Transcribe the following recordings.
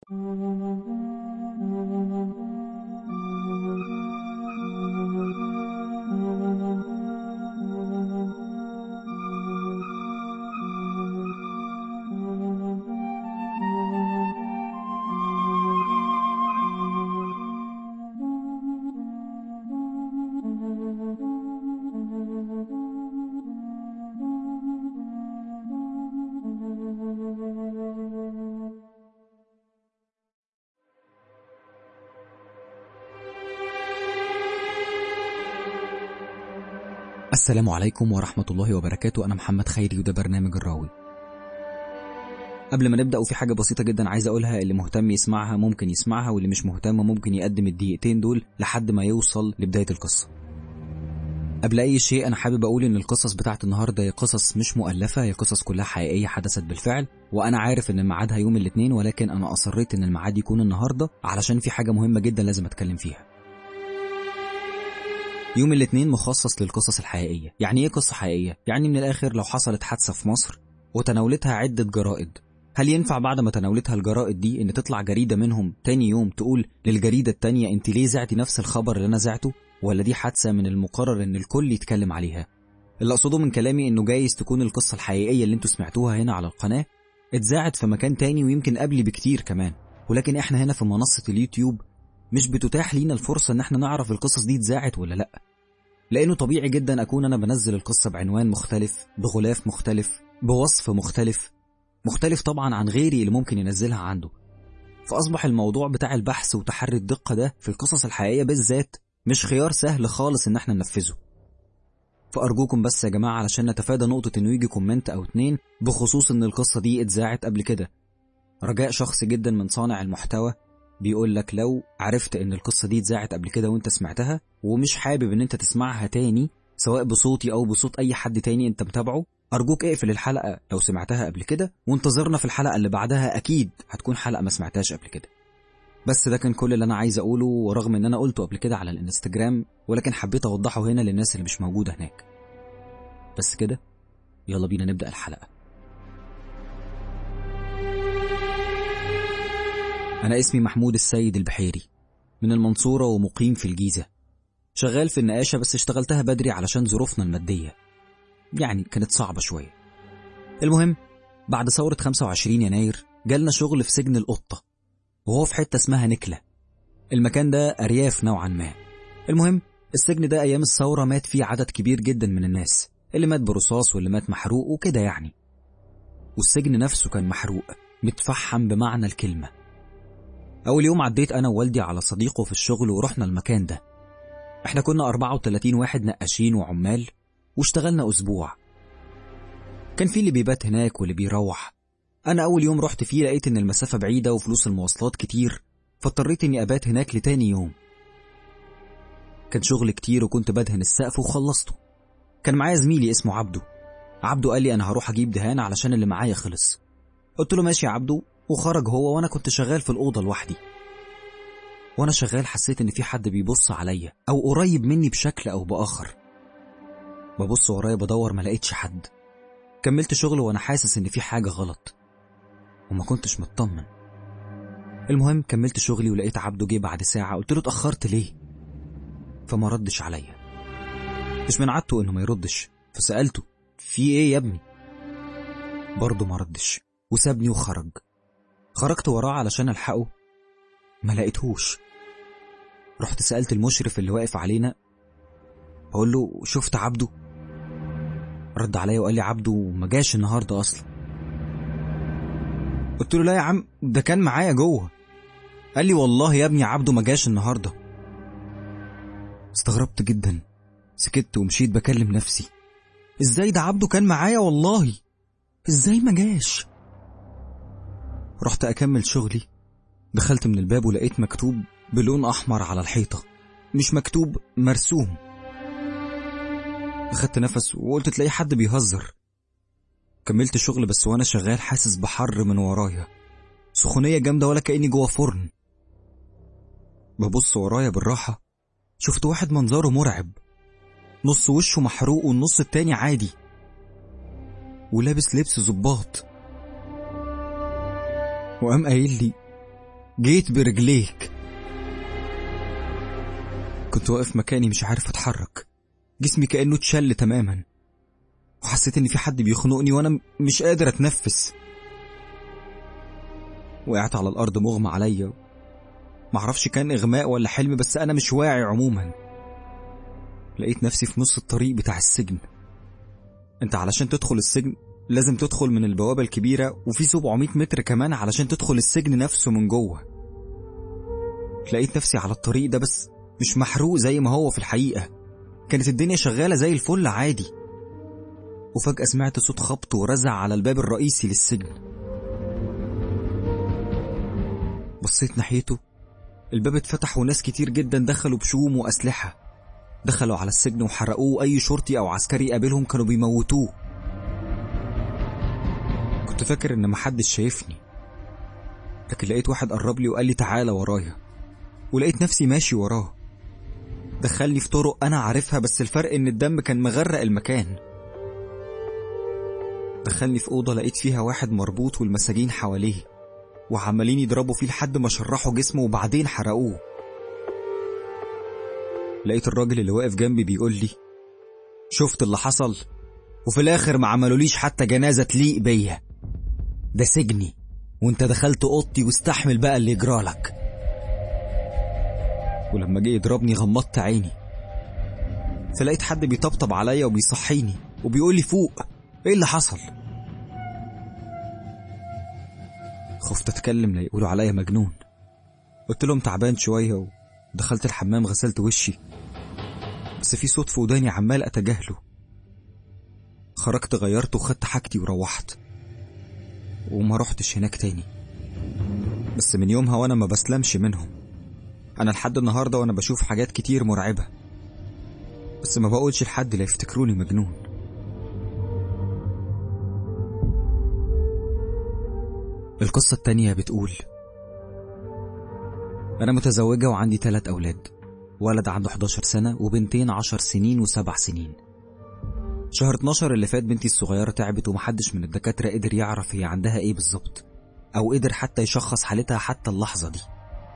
السلام عليكم ورحمة الله وبركاته أنا محمد خيري وده برنامج الراوي قبل ما نبدأ وفي حاجة بسيطة جدا عايز أقولها اللي مهتم يسمعها ممكن يسمعها واللي مش مهتم ممكن يقدم الدقيقتين دول لحد ما يوصل لبداية القصة قبل أي شيء أنا حابب أقول إن القصص بتاعت النهاردة هي قصص مش مؤلفة هي قصص كلها حقيقية حدثت بالفعل وأنا عارف إن ميعادها يوم الاثنين ولكن أنا أصريت إن الميعاد يكون النهاردة علشان في حاجة مهمة جدا لازم أتكلم فيها يوم الاثنين مخصص للقصص الحقيقية يعني ايه قصة حقيقية؟ يعني من الآخر لو حصلت حادثة في مصر وتناولتها عدة جرائد هل ينفع بعد ما تناولتها الجرائد دي ان تطلع جريدة منهم تاني يوم تقول للجريدة التانية انت ليه زعتي نفس الخبر اللي انا زعته ولا دي حادثة من المقرر ان الكل يتكلم عليها اللي اقصده من كلامي انه جايز تكون القصة الحقيقية اللي انتوا سمعتوها هنا على القناة اتذاعت في مكان تاني ويمكن قبلي بكتير كمان ولكن احنا هنا في منصة اليوتيوب مش بتتاح لينا الفرصة ان احنا نعرف القصص دي اتذاعت ولا لأ لأنه طبيعي جدا أكون أنا بنزل القصة بعنوان مختلف بغلاف مختلف بوصف مختلف مختلف طبعا عن غيري اللي ممكن ينزلها عنده فأصبح الموضوع بتاع البحث وتحري الدقة ده في القصص الحقيقية بالذات مش خيار سهل خالص إن احنا ننفذه فأرجوكم بس يا جماعة علشان نتفادى نقطة إنه يجي كومنت أو اتنين بخصوص إن القصة دي اتذاعت قبل كده رجاء شخصي جدا من صانع المحتوى بيقول لك لو عرفت ان القصه دي اتذاعت قبل كده وانت سمعتها ومش حابب ان انت تسمعها تاني سواء بصوتي او بصوت اي حد تاني انت متابعه ارجوك اقفل الحلقه لو سمعتها قبل كده وانتظرنا في الحلقه اللي بعدها اكيد هتكون حلقه ما سمعتهاش قبل كده بس ده كان كل اللي انا عايز اقوله ورغم ان انا قلته قبل كده على الانستجرام ولكن حبيت اوضحه هنا للناس اللي مش موجوده هناك بس كده يلا بينا نبدا الحلقه أنا اسمي محمود السيد البحيري من المنصورة ومقيم في الجيزة شغال في النقاشة بس اشتغلتها بدري علشان ظروفنا المادية يعني كانت صعبة شوية المهم بعد ثورة 25 يناير جالنا شغل في سجن القطة وهو في حتة اسمها نكلة المكان ده أرياف نوعا ما المهم السجن ده أيام الثورة مات فيه عدد كبير جدا من الناس اللي مات برصاص واللي مات محروق وكده يعني والسجن نفسه كان محروق متفحم بمعنى الكلمه أول يوم عديت أنا ووالدي على صديقه في الشغل ورحنا المكان ده احنا كنا 34 واحد نقاشين وعمال واشتغلنا أسبوع كان في اللي بيبات هناك واللي بيروح أنا أول يوم رحت فيه لقيت إن المسافة بعيدة وفلوس المواصلات كتير فاضطريت إني أبات هناك لتاني يوم كان شغل كتير وكنت بدهن السقف وخلصته كان معايا زميلي اسمه عبده عبده قال لي أنا هروح أجيب دهان علشان اللي معايا خلص قلت له ماشي يا عبده وخرج هو وانا كنت شغال في الأوضة لوحدي وانا شغال حسيت ان في حد بيبص عليا او قريب مني بشكل او باخر ببص ورايا بدور ما لقيتش حد كملت شغل وانا حاسس ان في حاجة غلط وما كنتش مطمن المهم كملت شغلي ولقيت عبده جه بعد ساعة قلت له اتأخرت ليه فما ردش عليا مش من عادته انه ما يردش فسألته في ايه يا ابني برضه ما ردش وسابني وخرج خرجت وراه علشان الحقه ما لقيتهوش رحت سألت المشرف اللي واقف علينا بقول له شفت عبده رد عليا وقال لي عبده ما جاش النهارده اصلا قلت له لا يا عم ده كان معايا جوه قال لي والله يا ابني عبده ما جاش النهارده استغربت جدا سكت ومشيت بكلم نفسي ازاي ده عبده كان معايا والله ازاي ما جاش رحت اكمل شغلي دخلت من الباب ولقيت مكتوب بلون احمر على الحيطه مش مكتوب مرسوم اخدت نفس وقلت تلاقي حد بيهزر كملت شغل بس وانا شغال حاسس بحر من ورايا سخونية جامدة ولا كأني جوه فرن ببص ورايا بالراحة شفت واحد منظره مرعب نص وشه محروق والنص التاني عادي ولابس لبس ظباط وقام قايل لي جيت برجليك كنت واقف مكاني مش عارف اتحرك جسمي كأنه اتشل تماما وحسيت ان في حد بيخنقني وانا مش قادر اتنفس وقعت على الارض مغمى عليا معرفش كان اغماء ولا حلم بس انا مش واعي عموما لقيت نفسي في نص الطريق بتاع السجن انت علشان تدخل السجن لازم تدخل من البوابة الكبيرة وفي 700 متر كمان علشان تدخل السجن نفسه من جوه لقيت نفسي على الطريق ده بس مش محروق زي ما هو في الحقيقة كانت الدنيا شغالة زي الفل عادي وفجأة سمعت صوت خبط ورزع على الباب الرئيسي للسجن بصيت ناحيته الباب اتفتح وناس كتير جدا دخلوا بشوم وأسلحة دخلوا على السجن وحرقوه أي شرطي أو عسكري قابلهم كانوا بيموتوه كنت فاكر إن محدش شايفني لكن لقيت واحد قرب لي وقال لي تعالى ورايا ولقيت نفسي ماشي وراه دخلني في طرق أنا عارفها بس الفرق إن الدم كان مغرق المكان دخلني في أوضة لقيت فيها واحد مربوط والمساجين حواليه وعمالين يضربوا فيه لحد ما شرحوا جسمه وبعدين حرقوه لقيت الراجل اللي واقف جنبي بيقول لي شفت اللي حصل وفي الآخر ما عملوليش حتى جنازة تليق بيا ده سجني وانت دخلت اوضتي واستحمل بقى اللي يجرالك ولما جه يضربني غمضت عيني فلقيت حد بيطبطب عليا وبيصحيني وبيقول لي فوق ايه اللي حصل خفت اتكلم لا يقولوا عليا مجنون قلت لهم تعبان شويه ودخلت الحمام غسلت وشي بس في صوت في وداني عمال اتجاهله خرجت غيرت وخدت حاجتي وروحت وما رحتش هناك تاني بس من يومها وانا ما بسلمش منهم انا لحد النهارده وانا بشوف حاجات كتير مرعبه بس ما بقولش لحد لا يفتكروني مجنون القصة التانية بتقول أنا متزوجة وعندي ثلاث أولاد ولد عنده 11 سنة وبنتين 10 سنين وسبع سنين شهر 12 اللي فات بنتي الصغيرة تعبت ومحدش من الدكاترة قدر يعرف هي عندها ايه بالظبط أو قدر حتى يشخص حالتها حتى اللحظة دي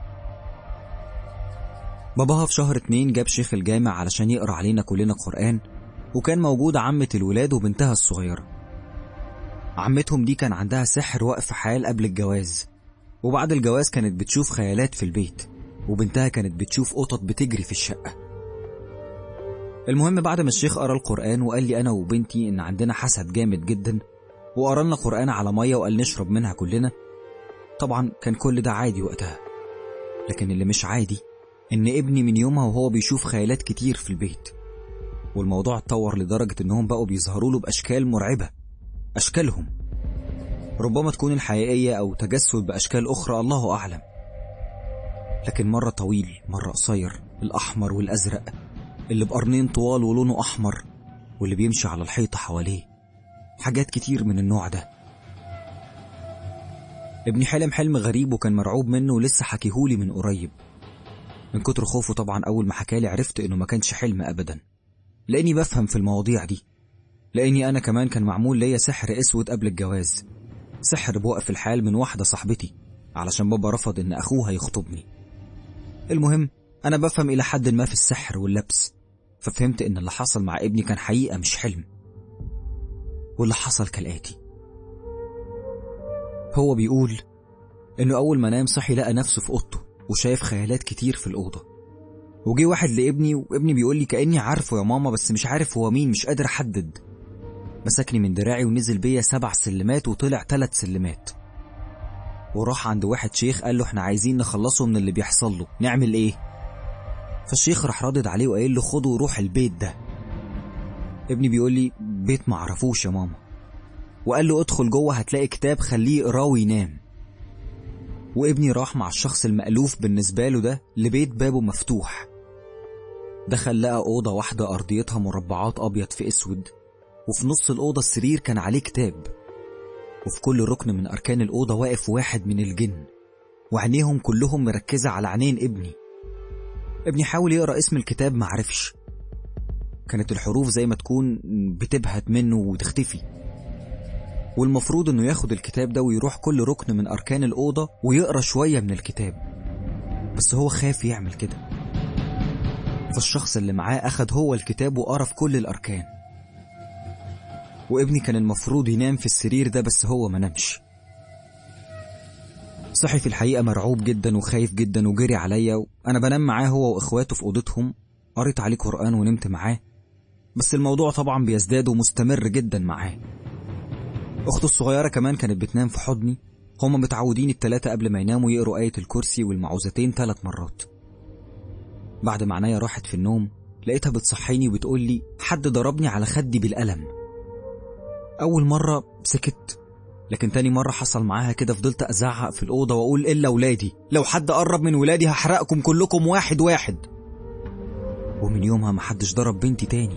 باباها في شهر اتنين جاب شيخ الجامع علشان يقرأ علينا كلنا قرآن وكان موجود عمة الولاد وبنتها الصغيرة عمتهم دي كان عندها سحر وقف حال قبل الجواز وبعد الجواز كانت بتشوف خيالات في البيت وبنتها كانت بتشوف قطط بتجري في الشقة المهم بعد ما الشيخ قرا القرآن وقال لي أنا وبنتي إن عندنا حسد جامد جدا وقرا لنا قرآن على مية وقال نشرب منها كلنا طبعا كان كل ده عادي وقتها لكن اللي مش عادي إن ابني من يومها وهو بيشوف خيالات كتير في البيت والموضوع اتطور لدرجة إنهم بقوا بيظهروا له بأشكال مرعبة أشكالهم ربما تكون الحقيقية أو تجسد بأشكال أخرى الله أعلم لكن مرة طويل مرة قصير الأحمر والأزرق اللي بقرنين طوال ولونه أحمر واللي بيمشي على الحيطة حواليه حاجات كتير من النوع ده ابني حلم حلم غريب وكان مرعوب منه ولسه حكيهولي من قريب من كتر خوفه طبعا أول ما حكالي عرفت إنه ما كانش حلم أبدا لأني بفهم في المواضيع دي لأني أنا كمان كان معمول ليا سحر أسود قبل الجواز سحر بوقف الحال من واحدة صاحبتي علشان بابا رفض إن أخوها يخطبني المهم أنا بفهم إلى حد ما في السحر واللبس ففهمت إن اللي حصل مع ابني كان حقيقة مش حلم واللي حصل كالآتي هو بيقول إنه أول ما نام صحي لقى نفسه في أوضته وشايف خيالات كتير في الأوضة وجي واحد لابني وابني بيقول لي كأني عارفه يا ماما بس مش عارف هو مين مش قادر أحدد مسكني من دراعي ونزل بيا سبع سلمات وطلع ثلاث سلمات وراح عند واحد شيخ قال له احنا عايزين نخلصه من اللي بيحصل له نعمل ايه فالشيخ راح رادد عليه وقايل له خده وروح البيت ده ابني بيقول لي بيت معرفوش يا ماما وقال له ادخل جوه هتلاقي كتاب خليه يقراه وينام وابني راح مع الشخص المألوف بالنسبة له ده لبيت بابه مفتوح دخل لقى أوضة واحدة أرضيتها مربعات أبيض في أسود وفي نص الأوضة السرير كان عليه كتاب وفي كل ركن من أركان الأوضة واقف واحد من الجن وعينيهم كلهم مركزة على عينين ابني ابني حاول يقرأ اسم الكتاب معرفش كانت الحروف زي ما تكون بتبهت منه وتختفي والمفروض انه ياخد الكتاب ده ويروح كل ركن من اركان الاوضه ويقرا شويه من الكتاب بس هو خاف يعمل كده فالشخص اللي معاه اخد هو الكتاب وقرا في كل الاركان وابني كان المفروض ينام في السرير ده بس هو ما نامش صحي في الحقيقة مرعوب جدا وخايف جدا وجري عليا وأنا بنام معاه هو وإخواته في أوضتهم قريت عليه قرآن ونمت معاه بس الموضوع طبعا بيزداد ومستمر جدا معاه أخته الصغيرة كمان كانت بتنام في حضني هما متعودين التلاتة قبل ما يناموا يقروا آية الكرسي والمعوذتين ثلاث مرات بعد ما عنايا راحت في النوم لقيتها بتصحيني وبتقول لي حد ضربني على خدي بالقلم أول مرة سكت لكن تاني مرة حصل معاها كده فضلت أزعق في الأوضة وأقول إلا ولادي لو حد قرب من ولادي هحرقكم كلكم واحد واحد ومن يومها محدش ضرب بنتي تاني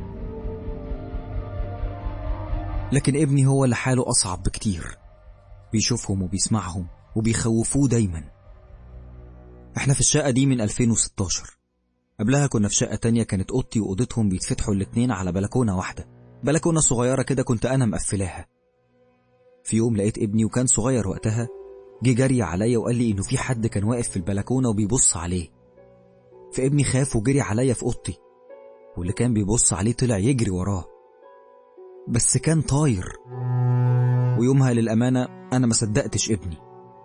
لكن ابني هو اللي حاله أصعب بكتير بيشوفهم وبيسمعهم وبيخوفوه دايما احنا في الشقة دي من 2016 قبلها كنا في شقة تانية كانت أوضتي وأوضتهم بيتفتحوا الاتنين على بلكونة واحدة بلكونة صغيرة كده كنت أنا مقفلاها في يوم لقيت ابني وكان صغير وقتها جه جري عليا وقال لي إنه في حد كان واقف في البلكونة وبيبص عليه فابني خاف وجري عليا في أوضتي واللي كان بيبص عليه طلع يجري وراه بس كان طاير ويومها للأمانة أنا ما صدقتش ابني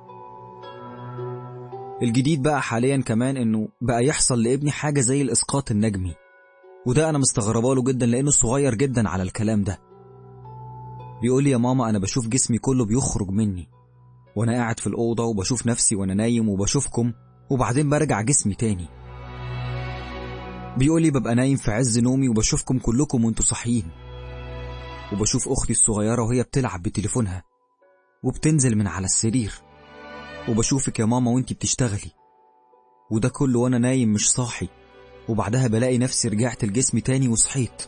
الجديد بقى حاليا كمان إنه بقى يحصل لابني حاجة زي الإسقاط النجمي وده أنا مستغربه له جدا لأنه صغير جدا على الكلام ده بيقول لي يا ماما أنا بشوف جسمي كله بيخرج مني وأنا قاعد في الأوضة وبشوف نفسي وأنا نايم وبشوفكم وبعدين برجع جسمي تاني بيقول لي ببقى نايم في عز نومي وبشوفكم كلكم وانتوا صاحيين وبشوف أختي الصغيرة وهي بتلعب بتليفونها وبتنزل من على السرير وبشوفك يا ماما وانتي بتشتغلي وده كله وانا نايم مش صاحي وبعدها بلاقي نفسي رجعت لجسمي تاني وصحيت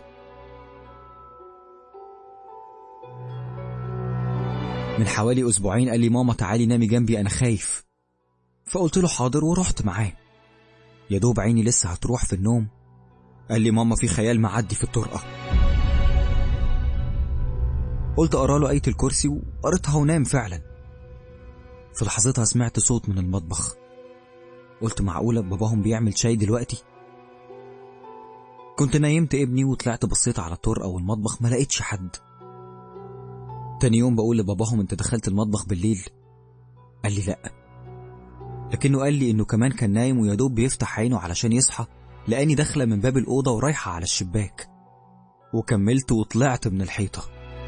من حوالي أسبوعين قال لي ماما تعالي نامي جنبي أنا خايف فقلت له حاضر ورحت معاه يا دوب عيني لسه هتروح في النوم قال لي ماما في خيال معدي في الطرقة قلت أقرأ له آية الكرسي وقريتها ونام فعلا في لحظتها سمعت صوت من المطبخ قلت معقولة باباهم بيعمل شاي دلوقتي كنت نايمت ابني وطلعت بصيت على الطرقة والمطبخ ما لقيتش حد تاني يوم بقول لباباهم انت دخلت المطبخ بالليل قال لي لأ لكنه قال لي انه كمان كان نايم ويا دوب بيفتح عينه علشان يصحى لقاني داخلة من باب الأوضة ورايحة على الشباك وكملت وطلعت من الحيطة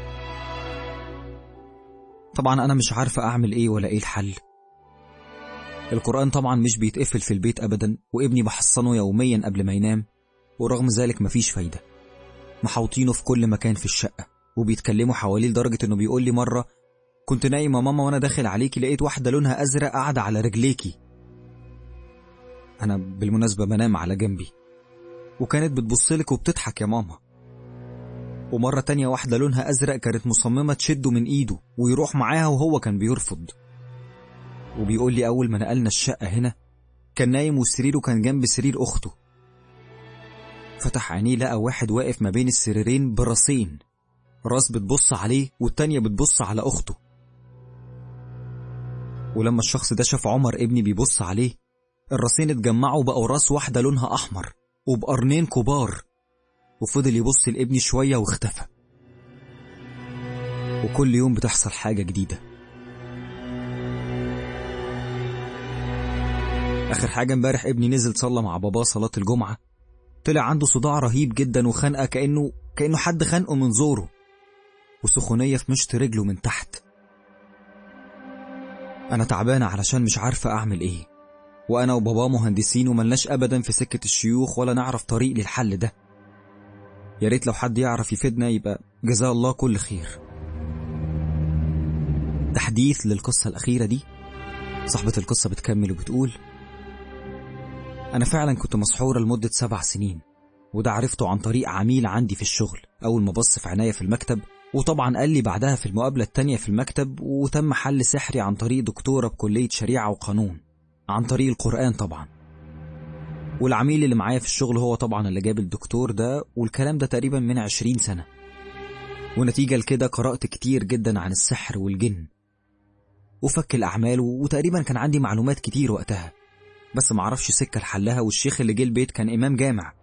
طبعا أنا مش عارفة أعمل إيه ولا إيه الحل القرآن طبعا مش بيتقفل في البيت أبدا وابني بحصنه يوميا قبل ما ينام ورغم ذلك مفيش فايدة محاوطينه في كل مكان في الشقة وبيتكلموا حواليه لدرجة إنه بيقول لي مرة كنت نايمة ماما وأنا داخل عليكي لقيت واحدة لونها أزرق قاعدة على رجليكي أنا بالمناسبة بنام على جنبي وكانت بتبصلك وبتضحك يا ماما ومرة تانية واحدة لونها أزرق كانت مصممة تشده من إيده ويروح معاها وهو كان بيرفض وبيقول لي أول ما نقلنا الشقة هنا كان نايم وسريره كان جنب سرير أخته فتح عينيه لقى واحد واقف ما بين السريرين براسين راس بتبص عليه والتانية بتبص على أخته ولما الشخص ده شاف عمر ابني بيبص عليه الراسين اتجمعوا بقوا راس واحدة لونها أحمر وبقرنين كبار وفضل يبص لابني شوية واختفى وكل يوم بتحصل حاجة جديدة آخر حاجة امبارح ابني نزل صلى مع باباه صلاة الجمعة طلع عنده صداع رهيب جدا وخنقة كأنه كأنه حد خانقه من زوره وسخونية في مشط رجله من تحت أنا تعبانة علشان مش عارفة أعمل إيه وأنا وبابا مهندسين وملناش أبدا في سكة الشيوخ ولا نعرف طريق للحل ده يا ريت لو حد يعرف يفيدنا يبقى جزاه الله كل خير تحديث للقصة الأخيرة دي صاحبة القصة بتكمل وبتقول أنا فعلا كنت مسحورة لمدة سبع سنين وده عرفته عن طريق عميل عندي في الشغل أول ما بص في عناية في المكتب وطبعا قال لي بعدها في المقابلة التانية في المكتب وتم حل سحري عن طريق دكتورة بكلية شريعة وقانون عن طريق القرآن طبعا والعميل اللي معايا في الشغل هو طبعا اللي جاب الدكتور ده والكلام ده تقريبا من عشرين سنة ونتيجة لكده قرأت كتير جدا عن السحر والجن وفك الأعمال وتقريبا كان عندي معلومات كتير وقتها بس معرفش سكة لحلها والشيخ اللي جه البيت كان إمام جامع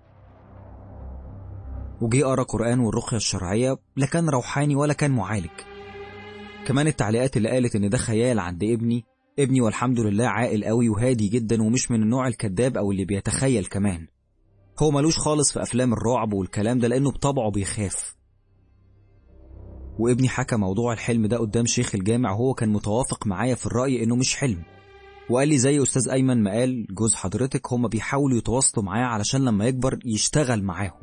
وجي قرا قرآن والرقية الشرعية لا كان روحاني ولا كان معالج كمان التعليقات اللي قالت إن ده خيال عند ابني ابني والحمد لله عاقل قوي وهادي جدا ومش من النوع الكذاب أو اللي بيتخيل كمان هو ملوش خالص في أفلام الرعب والكلام ده لأنه بطبعه بيخاف وابني حكى موضوع الحلم ده قدام شيخ الجامع وهو كان متوافق معايا في الرأي إنه مش حلم وقال لي زي أستاذ أيمن ما قال جوز حضرتك هما بيحاولوا يتواصلوا معاه علشان لما يكبر يشتغل معاهم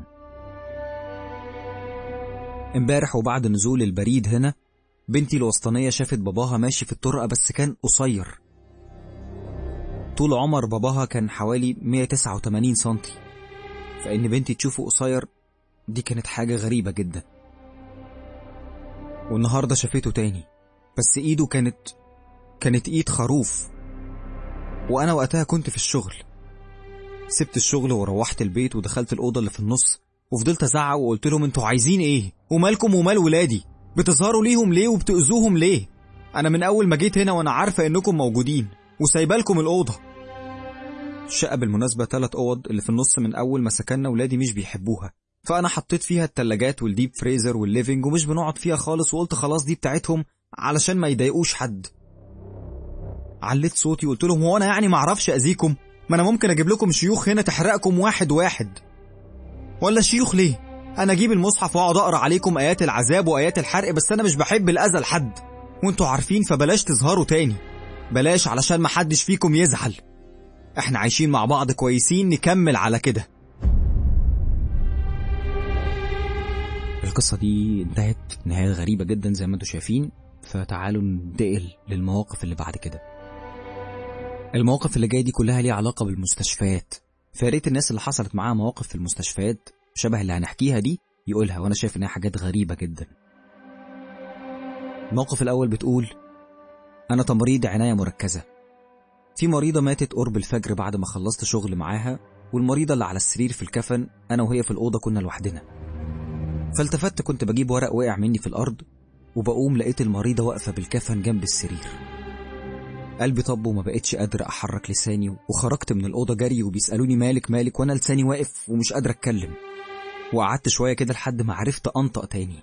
امبارح وبعد نزول البريد هنا بنتي الوسطانية شافت باباها ماشي في الطرقة بس كان قصير طول عمر باباها كان حوالي 189 سنتي فإن بنتي تشوفه قصير دي كانت حاجة غريبة جدا والنهاردة شافته تاني بس إيده كانت كانت إيد خروف وأنا وقتها كنت في الشغل سبت الشغل وروحت البيت ودخلت الأوضة اللي في النص وفضلت أزعق وقلت لهم انتوا عايزين إيه ومالكم ومال ولادي بتظهروا ليهم ليه وبتأذوهم ليه أنا من أول ما جيت هنا وأنا عارفة إنكم موجودين وسايبالكم الأوضة الشقة بالمناسبة تلات أوض اللي في النص من أول ما سكننا ولادي مش بيحبوها فأنا حطيت فيها التلاجات والديب فريزر والليفينج ومش بنقعد فيها خالص وقلت خلاص دي بتاعتهم علشان ما يضايقوش حد عليت صوتي وقلت لهم هو أنا يعني معرفش أذيكم ما أنا ممكن أجيب لكم شيوخ هنا تحرقكم واحد واحد ولا شيوخ ليه أنا أجيب المصحف وأقعد أقرأ عليكم آيات العذاب وآيات الحرق بس أنا مش بحب الأذى لحد وانتوا عارفين فبلاش تظهروا تاني بلاش علشان محدش فيكم يزعل احنا عايشين مع بعض كويسين نكمل على كده القصة دي انتهت نهاية غريبة جدا زي ما انتوا شايفين فتعالوا ننتقل للمواقف اللي بعد كده المواقف اللي جاية دي كلها ليها علاقة بالمستشفيات فياريت الناس اللي حصلت معاها مواقف في المستشفيات شبه اللي هنحكيها دي يقولها وانا شايف انها حاجات غريبة جدا الموقف الاول بتقول انا تمريض عناية مركزة في مريضة ماتت قرب الفجر بعد ما خلصت شغل معاها والمريضة اللي على السرير في الكفن أنا وهي في الأوضة كنا لوحدنا فالتفت كنت بجيب ورق وقع مني في الأرض وبقوم لقيت المريضة واقفة بالكفن جنب السرير قلبي طب وما بقتش قادر أحرك لساني وخرجت من الأوضة جري وبيسألوني مالك مالك وأنا لساني واقف ومش قادر أتكلم وقعدت شوية كده لحد ما عرفت أنطق تاني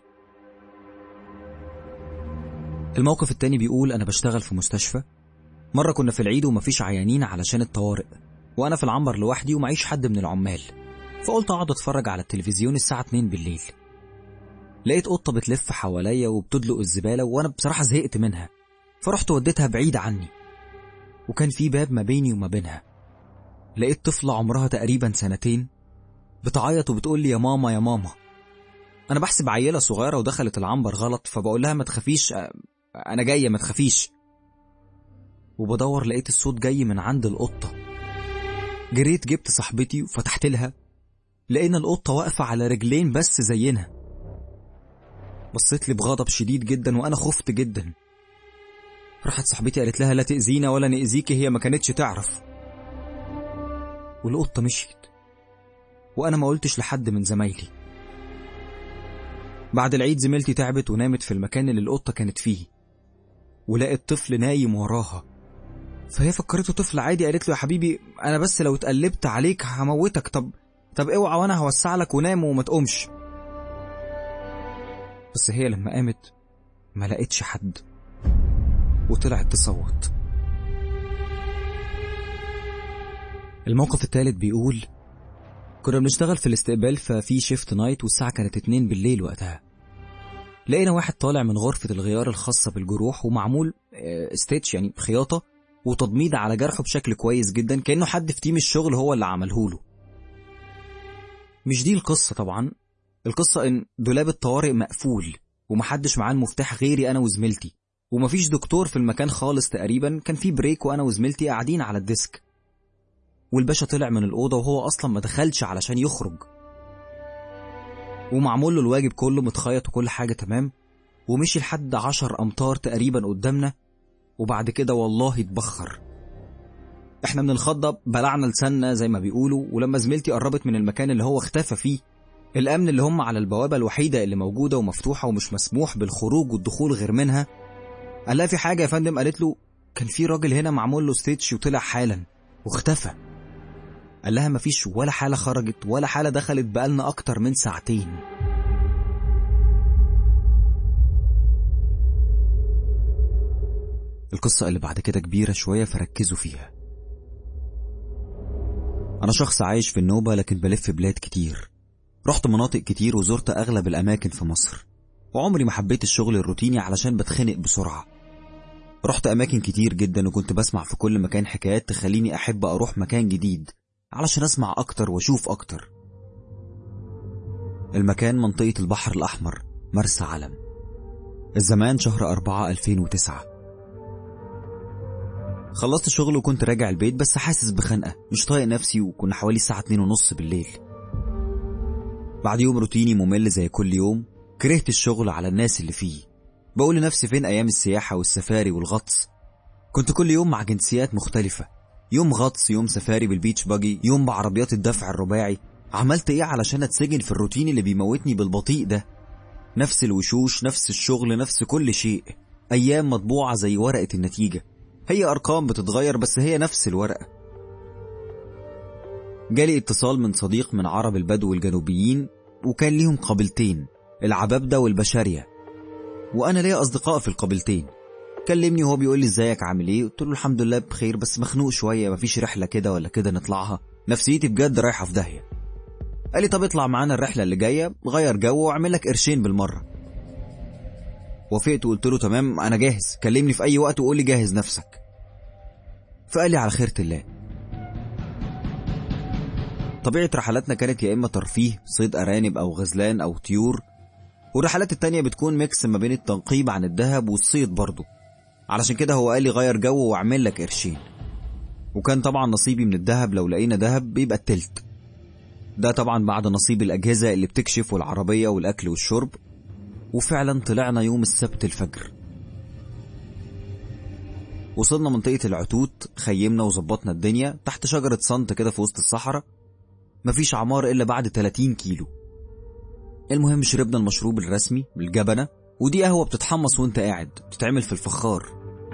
الموقف التاني بيقول أنا بشتغل في مستشفى مرة كنا في العيد ومفيش عيانين علشان الطوارئ وأنا في العنبر لوحدي ومعيش حد من العمال فقلت أقعد أتفرج على التلفزيون الساعة 2 بالليل لقيت قطة بتلف حواليا وبتدلق الزبالة وأنا بصراحة زهقت منها فرحت وديتها بعيد عني وكان في باب ما بيني وما بينها لقيت طفلة عمرها تقريبا سنتين بتعيط وبتقول لي يا ماما يا ماما أنا بحسب عيلة صغيرة ودخلت العنبر غلط فبقول لها ما تخافيش أنا جاية ما تخافيش وبدور لقيت الصوت جاي من عند القطة جريت جبت صاحبتي وفتحت لها لقينا القطة واقفة على رجلين بس زينا بصيت لي بغضب شديد جدا وأنا خفت جدا راحت صاحبتي قالت لها لا تأذينا ولا نأذيكي هي ما كانتش تعرف والقطة مشيت وأنا ما قلتش لحد من زمايلي بعد العيد زميلتي تعبت ونامت في المكان اللي القطة كانت فيه ولقت طفل نايم وراها فهي فكرته طفل عادي قالت له يا حبيبي انا بس لو اتقلبت عليك هموتك طب طب اوعى وانا هوسع لك ونام وما تقومش بس هي لما قامت ما لقيتش حد وطلعت تصوت الموقف الثالث بيقول كنا بنشتغل في الاستقبال ففي شيفت نايت والساعة كانت اتنين بالليل وقتها لقينا واحد طالع من غرفة الغيار الخاصة بالجروح ومعمول ستيتش يعني خياطة وتضميد على جرحه بشكل كويس جدا كأنه حد في تيم الشغل هو اللي عمله له مش دي القصة طبعا القصة إن دولاب الطوارئ مقفول ومحدش معاه المفتاح غيري أنا وزميلتي ومفيش دكتور في المكان خالص تقريبا كان في بريك وأنا وزميلتي قاعدين على الديسك والباشا طلع من الأوضة وهو أصلا ما دخلش علشان يخرج ومعمول له الواجب كله متخيط وكل حاجة تمام ومشي لحد عشر أمتار تقريبا قدامنا وبعد كده والله اتبخر احنا من الخضة بلعنا لساننا زي ما بيقولوا ولما زميلتي قربت من المكان اللي هو اختفى فيه الأمن اللي هم على البوابة الوحيدة اللي موجودة ومفتوحة ومش مسموح بالخروج والدخول غير منها قال لها في حاجة يا فندم قالت له كان في راجل هنا معمول له ستيتش وطلع حالا واختفى قال لها مفيش ولا حالة خرجت ولا حالة دخلت بقالنا أكتر من ساعتين القصة اللي بعد كده كبيرة شوية فركزوا فيها أنا شخص عايش في النوبة لكن بلف بلاد كتير رحت مناطق كتير وزرت أغلب الأماكن في مصر وعمري ما حبيت الشغل الروتيني علشان بتخنق بسرعة رحت أماكن كتير جدا وكنت بسمع في كل مكان حكايات تخليني أحب أروح مكان جديد علشان أسمع أكتر وأشوف أكتر المكان منطقة البحر الأحمر مرسى علم الزمان شهر أربعة 2009 خلصت شغل وكنت راجع البيت بس حاسس بخنقة مش طايق نفسي وكنا حوالي الساعة اتنين ونص بالليل بعد يوم روتيني ممل زي كل يوم كرهت الشغل على الناس اللي فيه بقول لنفسي فين أيام السياحة والسفاري والغطس كنت كل يوم مع جنسيات مختلفة يوم غطس يوم سفاري بالبيتش باجي يوم بعربيات الدفع الرباعي عملت ايه علشان اتسجن في الروتين اللي بيموتني بالبطيء ده نفس الوشوش نفس الشغل نفس كل شيء ايام مطبوعة زي ورقة النتيجة هي ارقام بتتغير بس هي نفس الورقة جالي اتصال من صديق من عرب البدو الجنوبيين وكان ليهم قبيلتين العبابدة والبشارية وانا ليا اصدقاء في القبيلتين كلمني وهو بيقول لي ازيك عامل ايه قلت له الحمد لله بخير بس مخنوق شويه مفيش رحله كده ولا كده نطلعها نفسيتي بجد رايحه في داهيه قال لي طب اطلع معانا الرحله اللي جايه غير جو واعمل لك قرشين بالمره وافقت وقلت له تمام انا جاهز كلمني في اي وقت وقول لي جاهز نفسك فقال لي على خيرة الله طبيعة رحلاتنا كانت يا إما ترفيه صيد أرانب أو غزلان أو طيور والرحلات التانية بتكون ميكس ما بين التنقيب عن الذهب والصيد برضه علشان كده هو قال لي غير جو واعمل لك قرشين وكان طبعا نصيبي من الذهب لو لقينا ذهب بيبقى التلت ده طبعا بعد نصيب الأجهزة اللي بتكشف والعربية والأكل والشرب وفعلا طلعنا يوم السبت الفجر وصلنا منطقة العتوت خيمنا وظبطنا الدنيا تحت شجرة صنت كده في وسط الصحراء مفيش عمار إلا بعد 30 كيلو المهم شربنا المشروب الرسمي بالجبنة ودي قهوة بتتحمص وانت قاعد بتتعمل في الفخار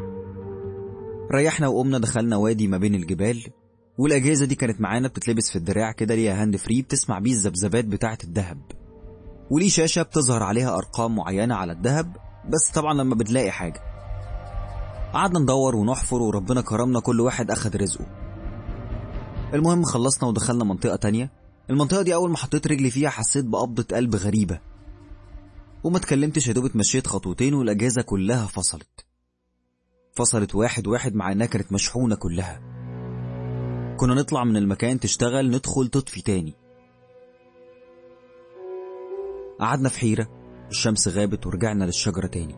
ريحنا وقمنا دخلنا وادي ما بين الجبال والأجهزة دي كانت معانا بتتلبس في الدراع كده ليها هاند فري بتسمع بيه الذبذبات بتاعة الدهب وليه شاشة بتظهر عليها أرقام معينة على الدهب بس طبعا لما بتلاقي حاجة قعدنا ندور ونحفر وربنا كرمنا كل واحد أخد رزقه المهم خلصنا ودخلنا منطقة تانية المنطقة دي أول ما حطيت رجلي فيها حسيت بقبضة قلب غريبة وما اتكلمتش يا دوب اتمشيت خطوتين والأجهزة كلها فصلت فصلت واحد واحد مع إنها كانت مشحونة كلها كنا نطلع من المكان تشتغل ندخل تطفي تاني قعدنا في حيرة الشمس غابت ورجعنا للشجرة تاني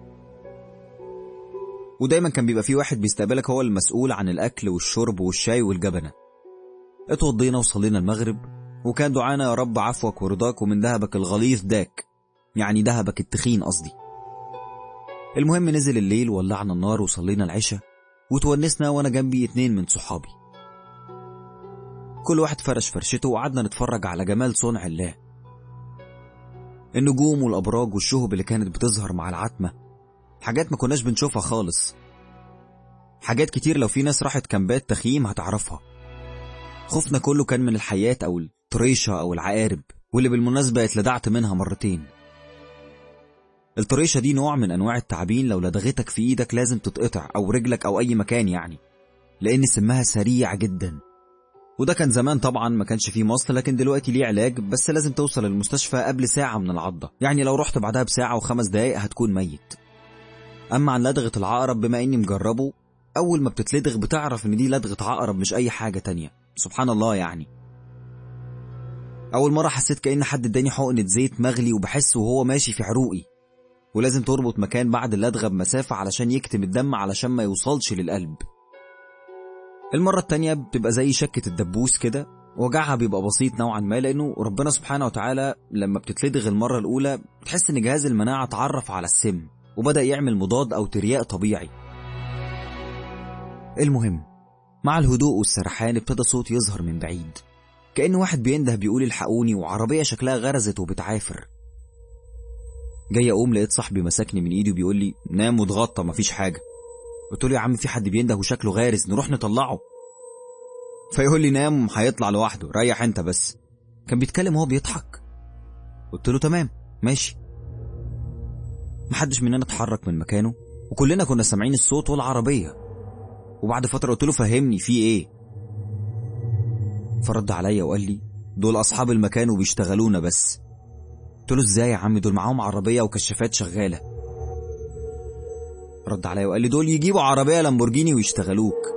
ودايما كان بيبقى في واحد بيستقبلك هو المسؤول عن الأكل والشرب والشاي والجبنة اتوضينا وصلينا المغرب وكان دعانا يا رب عفوك ورضاك ومن ذهبك الغليظ داك يعني ذهبك التخين قصدي المهم نزل الليل ولعنا النار وصلينا العشاء وتونسنا وانا جنبي اتنين من صحابي كل واحد فرش فرشته وقعدنا نتفرج على جمال صنع الله النجوم والأبراج والشهب اللي كانت بتظهر مع العتمة حاجات ما كناش بنشوفها خالص حاجات كتير لو في ناس راحت كامبات تخييم هتعرفها خوفنا كله كان من الحيات أو الطريشة أو العقارب واللي بالمناسبة اتلدعت منها مرتين الطريشة دي نوع من أنواع التعابين لو لدغتك في إيدك لازم تتقطع أو رجلك أو أي مكان يعني لأن سمها سريع جدا وده كان زمان طبعا ما كانش فيه مصل لكن دلوقتي ليه علاج بس لازم توصل المستشفى قبل ساعة من العضة يعني لو رحت بعدها بساعة وخمس دقايق هتكون ميت أما عن لدغة العقرب بما إني مجربه أول ما بتتلدغ بتعرف إن دي لدغة عقرب مش أي حاجة تانية سبحان الله يعني أول مرة حسيت كأن حد اداني حقنة زيت مغلي وبحس وهو ماشي في عروقي ولازم تربط مكان بعد اللدغة بمسافة علشان يكتم الدم علشان ما يوصلش للقلب المرة التانية بتبقى زي شكة الدبوس كده وجعها بيبقى بسيط نوعا ما لأنه ربنا سبحانه وتعالى لما بتتلدغ المرة الأولى بتحس إن جهاز المناعة اتعرف على السم وبدأ يعمل مضاد أو ترياق طبيعي المهم مع الهدوء والسرحان ابتدى صوت يظهر من بعيد كأن واحد بينده بيقول الحقوني وعربية شكلها غرزت وبتعافر جاي أقوم لقيت صاحبي مسكني من إيدي وبيقول لي نام واتغطى مفيش حاجة قلت له يا عم في حد بينده وشكله غارز نروح نطلعه فيقول لي نام هيطلع لوحده ريح انت بس كان بيتكلم وهو بيضحك قلت له تمام ماشي محدش مننا اتحرك من مكانه وكلنا كنا سامعين الصوت والعربية وبعد فترة قلت له فهمني في ايه فرد عليا وقال لي دول أصحاب المكان وبيشتغلونا بس قلت له ازاي يا عم دول معاهم عربية وكشافات شغالة رد عليا وقال لي دول يجيبوا عربية لامبورجيني ويشتغلوك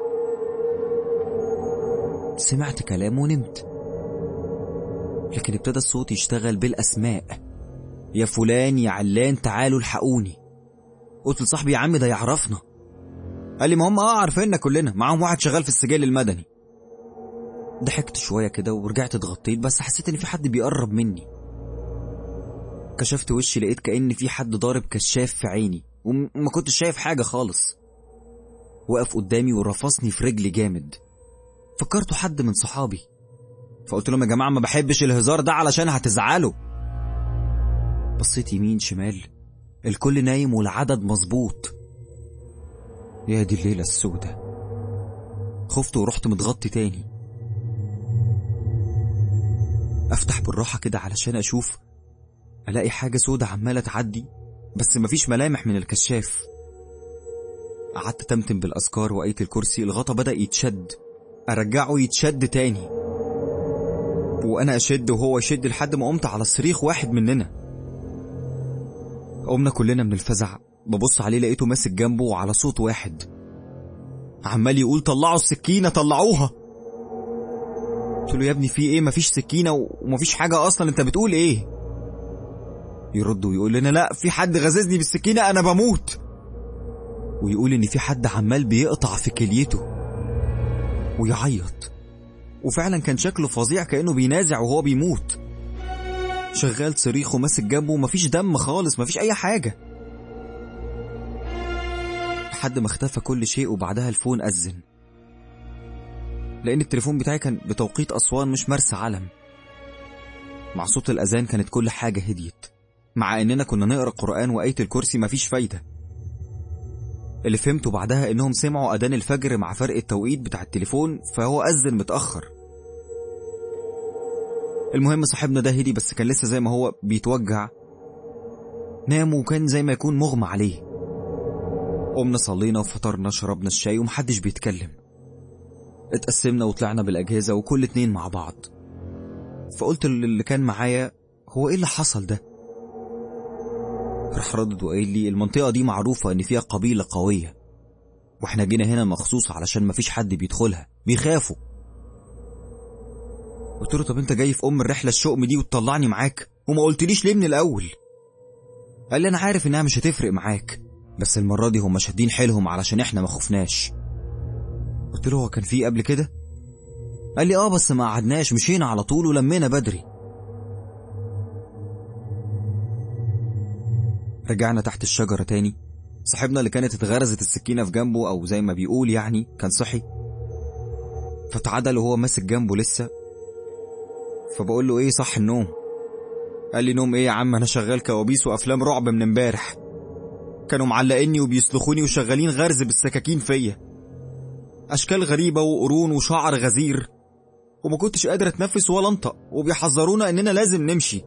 سمعت كلامه ونمت لكن ابتدى الصوت يشتغل بالأسماء يا فلان يا علان تعالوا الحقوني قلت لصاحبي يا عم ده يعرفنا قال لي ما هم اه عارفيننا كلنا معاهم واحد شغال في السجل المدني ضحكت شوية كده ورجعت اتغطيت بس حسيت ان في حد بيقرب مني كشفت وشي لقيت كأن في حد ضارب كشاف في عيني وما كنتش شايف حاجة خالص وقف قدامي ورفصني في رجلي جامد فكرته حد من صحابي فقلت لهم يا جماعة ما بحبش الهزار ده علشان هتزعلوا بصيت يمين شمال الكل نايم والعدد مظبوط يا دي الليلة السودة خفت ورحت متغطي تاني افتح بالراحة كده علشان اشوف الاقي حاجة سودة عمالة تعدي بس مفيش ملامح من الكشاف قعدت تمتم بالاذكار وآية الكرسي الغطا بدأ يتشد ارجعه يتشد تاني وانا اشد وهو يشد لحد ما قمت على صريخ واحد مننا قمنا كلنا من الفزع ببص عليه لقيته ماسك جنبه وعلى صوت واحد عمال يقول طلعوا السكينة طلعوها قلت له يا ابني في ايه مفيش سكينة ومفيش حاجة اصلا انت بتقول ايه يرد ويقول لنا لا في حد غززني بالسكينة انا بموت ويقول ان في حد عمال بيقطع في كليته ويعيط وفعلا كان شكله فظيع كأنه بينازع وهو بيموت شغال صريخ وماسك جنبه ومفيش دم خالص مفيش أي حاجة لحد ما اختفى كل شيء وبعدها الفون أذن لأن التليفون بتاعي كان بتوقيت أسوان مش مرسى علم مع صوت الأذان كانت كل حاجة هديت مع إننا كنا نقرأ قرآن وآية الكرسي مفيش فايدة اللي فهمته بعدها إنهم سمعوا أذان الفجر مع فرق التوقيت بتاع التليفون فهو أذن متأخر المهم صاحبنا ده هدي بس كان لسه زي ما هو بيتوجع نام وكان زي ما يكون مغمى عليه قمنا صلينا وفطرنا شربنا الشاي ومحدش بيتكلم اتقسمنا وطلعنا بالأجهزة وكل اتنين مع بعض فقلت اللي كان معايا هو ايه اللي حصل ده راح ردد وقال لي المنطقة دي معروفة ان فيها قبيلة قوية واحنا جينا هنا مخصوص علشان مفيش حد بيدخلها بيخافوا قلت له طب انت جاي في ام الرحلة الشؤم دي وتطلعني معاك وما قلتليش ليه من الاول قال لي انا عارف انها مش هتفرق معاك بس المرة دي هم شادين حيلهم علشان احنا ما خفناش قلت له هو كان في قبل كده قال لي اه بس ما قعدناش مشينا على طول ولمينا بدري رجعنا تحت الشجرة تاني صاحبنا اللي كانت اتغرزت السكينة في جنبه أو زي ما بيقول يعني كان صحي فتعدل وهو ماسك جنبه لسه فبقول له ايه صح النوم قال لي نوم ايه يا عم انا شغال كوابيس وافلام رعب من امبارح كانوا معلقيني وبيسلخوني وشغالين غرز بالسكاكين فيا اشكال غريبة وقرون وشعر غزير وما كنتش قادر اتنفس ولا انطق وبيحذرونا اننا لازم نمشي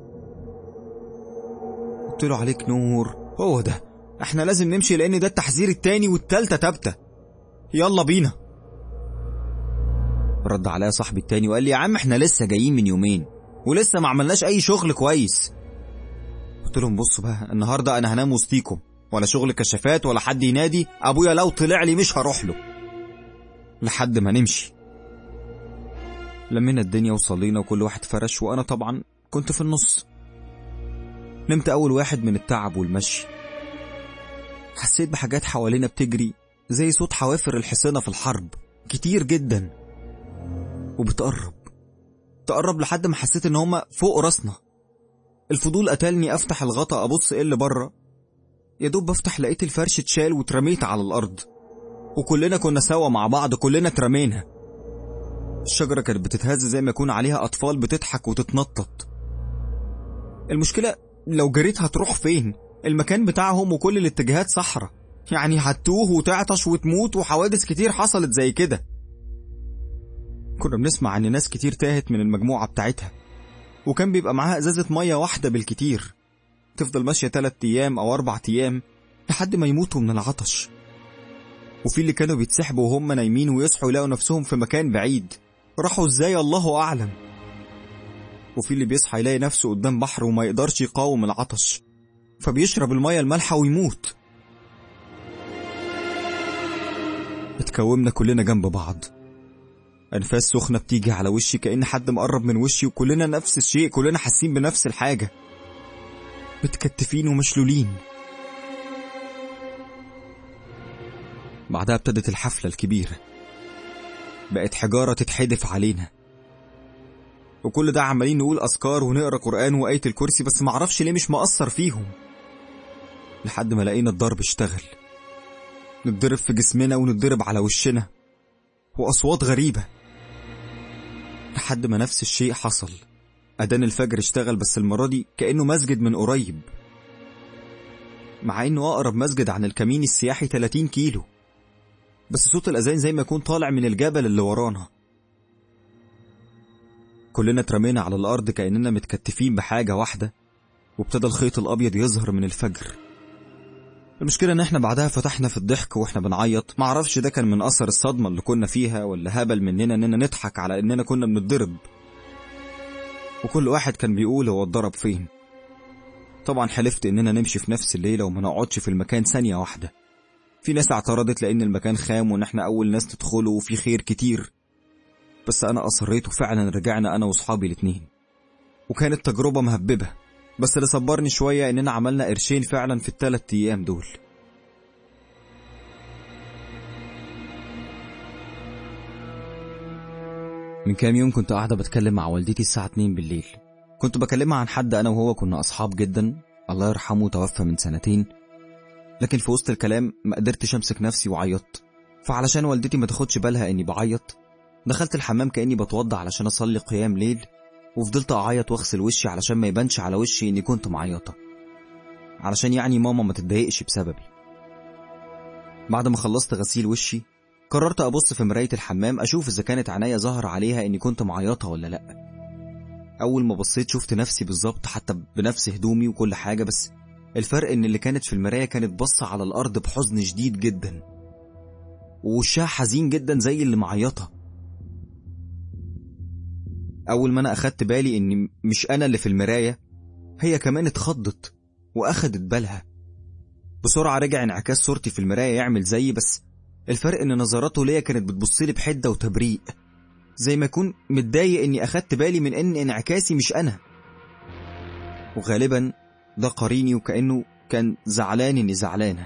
قلت له عليك نور هو ده احنا لازم نمشي لان ده التحذير التاني والتالتة تابتة يلا بينا رد عليا صاحبي التاني وقال لي يا عم احنا لسه جايين من يومين ولسه ما عملناش اي شغل كويس قلت لهم بصوا بقى النهارده انا هنام وسطيكم ولا شغل كشافات ولا حد ينادي ابويا لو طلع لي مش هروح له لحد ما نمشي لمينا الدنيا وصلينا وكل واحد فرش وانا طبعا كنت في النص نمت اول واحد من التعب والمشي حسيت بحاجات حوالينا بتجري زي صوت حوافر الحصينة في الحرب كتير جدا وبتقرب تقرب لحد ما حسيت ان هما فوق راسنا الفضول قتلني افتح الغطا ابص ايه اللي بره يا دوب بفتح لقيت الفرش اتشال واترميت على الارض وكلنا كنا سوا مع بعض كلنا اترمينا الشجرة كانت بتتهز زي ما يكون عليها أطفال بتضحك وتتنطط المشكلة لو جريت هتروح فين المكان بتاعهم وكل الاتجاهات صحراء يعني هتوه وتعطش وتموت وحوادث كتير حصلت زي كده كنا بنسمع عن ناس كتير تاهت من المجموعة بتاعتها وكان بيبقى معاها ازازة مية واحدة بالكتير تفضل ماشية تلات ايام او اربع ايام لحد ما يموتوا من العطش وفي اللي كانوا بيتسحبوا وهم نايمين ويصحوا يلاقوا نفسهم في مكان بعيد راحوا ازاي الله اعلم وفي اللي بيصحى يلاقي نفسه قدام بحر وما يقدرش يقاوم العطش فبيشرب المية المالحة ويموت اتكومنا كلنا جنب بعض أنفاس سخنة بتيجي على وشي كأن حد مقرب من وشي وكلنا نفس الشيء كلنا حاسين بنفس الحاجة متكتفين ومشلولين بعدها ابتدت الحفلة الكبيرة بقت حجارة تتحدف علينا وكل ده عمالين نقول أذكار ونقرا قرآن وآية الكرسي بس معرفش ليه مش مأثر فيهم لحد ما لقينا الضرب اشتغل نتضرب في جسمنا ونتضرب على وشنا وأصوات غريبة لحد ما نفس الشيء حصل أذان الفجر اشتغل بس المرة دي كأنه مسجد من قريب مع إنه أقرب مسجد عن الكمين السياحي 30 كيلو بس صوت الأذان زي ما يكون طالع من الجبل اللي ورانا كلنا اترمينا على الأرض كأننا متكتفين بحاجة واحدة وابتدى الخيط الأبيض يظهر من الفجر المشكلة إن إحنا بعدها فتحنا في الضحك وإحنا بنعيط معرفش ده كان من أثر الصدمة اللي كنا فيها ولا هبل مننا إننا نضحك على إننا كنا بنتضرب وكل واحد كان بيقول هو اتضرب فين طبعا حلفت إننا نمشي في نفس الليلة وما نقعدش في المكان ثانية واحدة في ناس اعترضت لأن المكان خام وإن إحنا أول ناس تدخله وفي خير كتير بس أنا أصريت وفعلا رجعنا أنا وصحابي الاتنين وكانت تجربة مهببة بس اللي صبرني شوية إننا عملنا قرشين فعلا في التلات أيام دول من كام يوم كنت قاعدة بتكلم مع والدتي الساعة 2 بالليل كنت بكلمها عن حد أنا وهو كنا أصحاب جدا الله يرحمه توفى من سنتين لكن في وسط الكلام ما قدرتش أمسك نفسي وعيطت فعلشان والدتي ما تاخدش بالها إني بعيط دخلت الحمام كأني بتوضى علشان أصلي قيام ليل وفضلت أعيط وأغسل وشي علشان ما يبانش على وشي إني كنت معيطة علشان يعني ماما ما تتضايقش بسببي بعد ما خلصت غسيل وشي قررت أبص في مراية الحمام أشوف إذا كانت عينيا ظهر عليها إني كنت معيطة ولا لأ أول ما بصيت شفت نفسي بالظبط حتى بنفس هدومي وكل حاجة بس الفرق إن اللي كانت في المراية كانت باصة على الأرض بحزن شديد جدا ووشها حزين جدا زي اللي معيطة أول ما أنا أخدت بالي إني مش أنا اللي في المراية هي كمان اتخضت وأخدت بالها بسرعة رجع انعكاس صورتي في المراية يعمل زيي بس الفرق إن نظراته ليا كانت بتبصلي بحدة وتبريء زي ما يكون متضايق إني أخدت بالي من إن انعكاسي مش أنا وغالبا ده قريني وكأنه كان زعلان إني زعلانة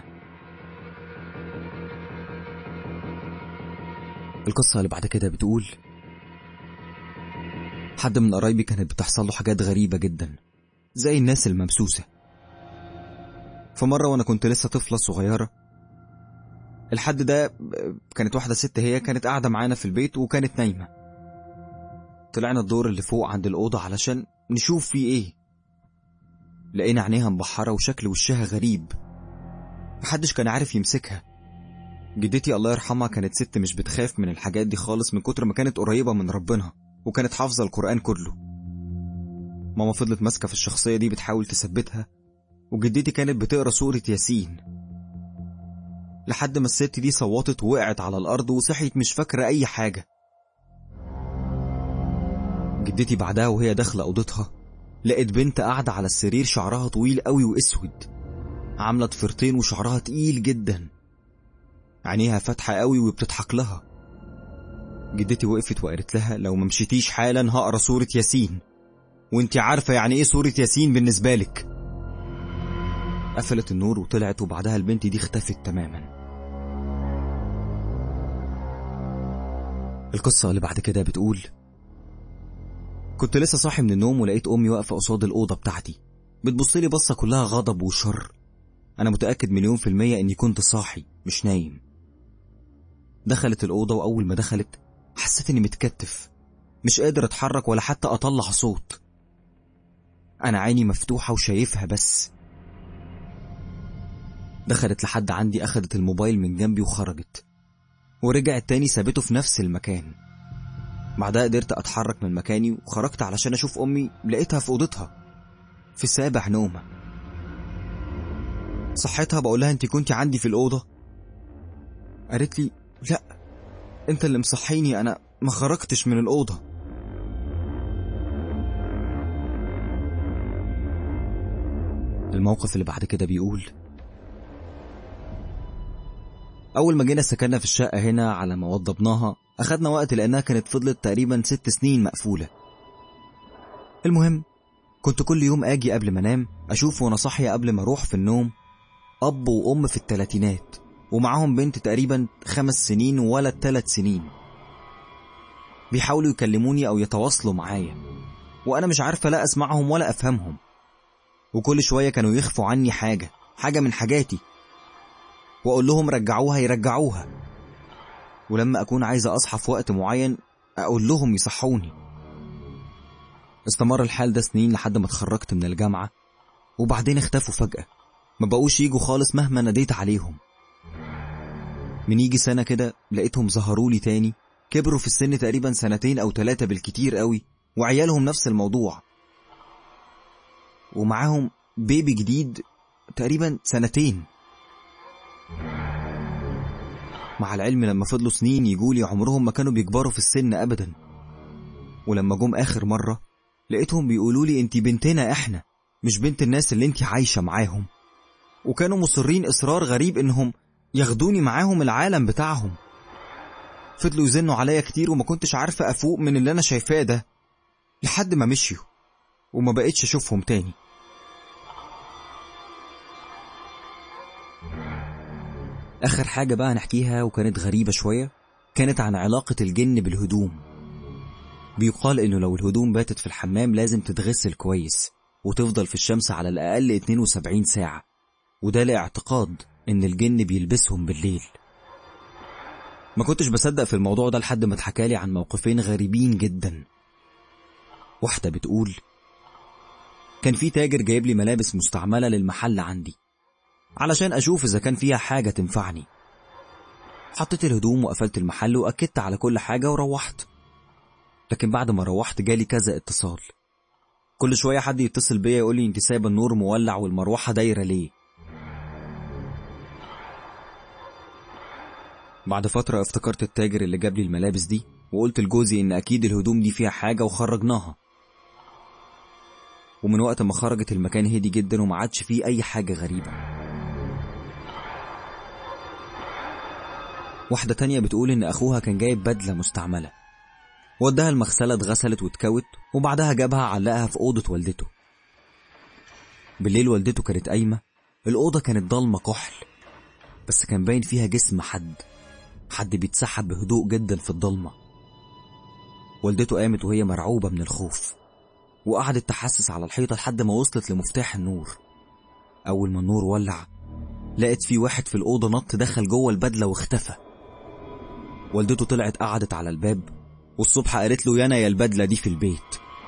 القصة اللي بعد كده بتقول حد من قرايبي كانت بتحصل له حاجات غريبة جدا زي الناس الممسوسة فمرة وأنا كنت لسه طفلة صغيرة الحد ده كانت واحدة ست هي كانت قاعدة معانا في البيت وكانت نايمة طلعنا الدور اللي فوق عند الأوضة علشان نشوف فيه إيه لقينا عينيها مبحرة وشكل وشها غريب محدش كان عارف يمسكها جدتي الله يرحمها كانت ست مش بتخاف من الحاجات دي خالص من كتر ما كانت قريبة من ربنا وكانت حافظة القرآن كله ماما فضلت ماسكة في الشخصية دي بتحاول تثبتها وجدتي كانت بتقرا سورة ياسين لحد ما الست دي صوتت ووقعت على الأرض وصحيت مش فاكرة أي حاجة جدتي بعدها وهي داخلة أوضتها لقيت بنت قاعدة على السرير شعرها طويل قوي وأسود عاملة ضفيرتين وشعرها تقيل جدا عينيها فاتحة قوي وبتضحك لها جدتي وقفت وقالت لها لو ما مشيتيش حالا هقرا سورة ياسين وانت عارفة يعني ايه سورة ياسين بالنسبة لك قفلت النور وطلعت وبعدها البنت دي اختفت تماما القصة اللي بعد كده بتقول كنت لسه صاحي من النوم ولقيت أمي واقفة قصاد الأوضة بتاعتي بتبصلي بصة كلها غضب وشر أنا متأكد مليون في المية إني كنت صاحي مش نايم دخلت الأوضة وأول ما دخلت حسيت اني متكتف مش قادر اتحرك ولا حتى اطلع صوت انا عيني مفتوحة وشايفها بس دخلت لحد عندي اخدت الموبايل من جنبي وخرجت ورجعت تاني سابته في نفس المكان بعدها قدرت اتحرك من مكاني وخرجت علشان اشوف امي لقيتها في اوضتها في سابع نومة صحتها بقولها انت كنتي عندي في الاوضة قالت لي لا انت اللي مصحيني انا ما خرجتش من الاوضة الموقف اللي بعد كده بيقول أول ما جينا سكننا في الشقة هنا على ما وضبناها أخدنا وقت لأنها كانت فضلت تقريبا ست سنين مقفولة المهم كنت كل يوم أجي قبل ما أنام أشوف وأنا صاحية قبل ما أروح في النوم أب وأم في التلاتينات ومعاهم بنت تقريبا خمس سنين ولا تلات سنين بيحاولوا يكلموني أو يتواصلوا معايا وأنا مش عارفة لا أسمعهم ولا أفهمهم وكل شوية كانوا يخفوا عني حاجة حاجة من حاجاتي وأقول لهم رجعوها يرجعوها ولما أكون عايزة أصحى في وقت معين أقول لهم يصحوني استمر الحال ده سنين لحد ما اتخرجت من الجامعة وبعدين اختفوا فجأة ما بقوش يجوا خالص مهما ناديت عليهم من يجي سنة كده لقيتهم ظهروا لي تاني كبروا في السن تقريبا سنتين أو ثلاثة بالكتير قوي وعيالهم نفس الموضوع ومعاهم بيبي جديد تقريبا سنتين مع العلم لما فضلوا سنين يجولي عمرهم ما كانوا بيكبروا في السن أبدا ولما جم آخر مرة لقيتهم بيقولوا لي انت بنتنا احنا مش بنت الناس اللي انت عايشة معاهم وكانوا مصرين إصرار غريب إنهم ياخدوني معاهم العالم بتاعهم فضلوا يزنوا عليا كتير وما كنتش عارفة أفوق من اللي أنا شايفاه ده لحد ما مشيوا وما بقتش أشوفهم تاني آخر حاجة بقى نحكيها وكانت غريبة شوية كانت عن علاقة الجن بالهدوم بيقال إنه لو الهدوم باتت في الحمام لازم تتغسل كويس وتفضل في الشمس على الأقل 72 ساعة وده لاعتقاد إن الجن بيلبسهم بالليل ما كنتش بصدق في الموضوع ده لحد ما اتحكالي عن موقفين غريبين جدا واحدة بتقول كان في تاجر جايب لي ملابس مستعملة للمحل عندي علشان أشوف إذا كان فيها حاجة تنفعني حطيت الهدوم وقفلت المحل وأكدت على كل حاجة وروحت لكن بعد ما روحت جالي كذا اتصال كل شوية حد يتصل بيا يقول لي انت سايبة النور مولع والمروحة دايرة ليه بعد فترة افتكرت التاجر اللي جاب لي الملابس دي وقلت لجوزي ان اكيد الهدوم دي فيها حاجة وخرجناها ومن وقت ما خرجت المكان هدي جدا وما عادش فيه اي حاجة غريبة واحدة تانية بتقول ان اخوها كان جايب بدلة مستعملة وداها المغسلة اتغسلت واتكوت وبعدها جابها علقها في أوضة والدته بالليل والدته كانت قايمة الأوضة كانت ضلمة كحل بس كان باين فيها جسم حد حد بيتسحب بهدوء جدا في الضلمة والدته قامت وهي مرعوبة من الخوف وقعدت تحسس على الحيطة لحد ما وصلت لمفتاح النور أول ما النور ولع لقت في واحد في الأوضة نط دخل جوه البدلة واختفى والدته طلعت قعدت على الباب والصبح قالت له يانا يا البدلة دي في البيت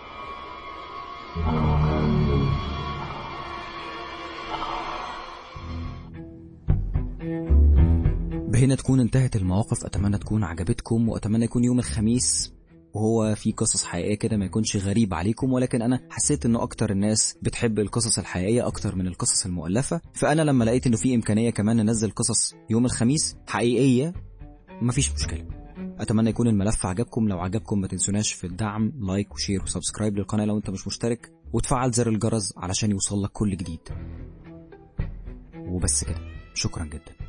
بهنا تكون انتهت المواقف أتمنى تكون عجبتكم وأتمنى يكون يوم الخميس وهو في قصص حقيقية كده ما يكونش غريب عليكم ولكن أنا حسيت إنه أكتر الناس بتحب القصص الحقيقية أكتر من القصص المؤلفة فأنا لما لقيت إنه في إمكانية كمان ننزل قصص يوم الخميس حقيقية مفيش مشكلة اتمنى يكون الملف عجبكم لو عجبكم ما تنسوناش في الدعم لايك وشير وسبسكرايب للقناه لو انت مش مشترك وتفعل زر الجرس علشان يوصلك كل جديد وبس كده شكرا جدا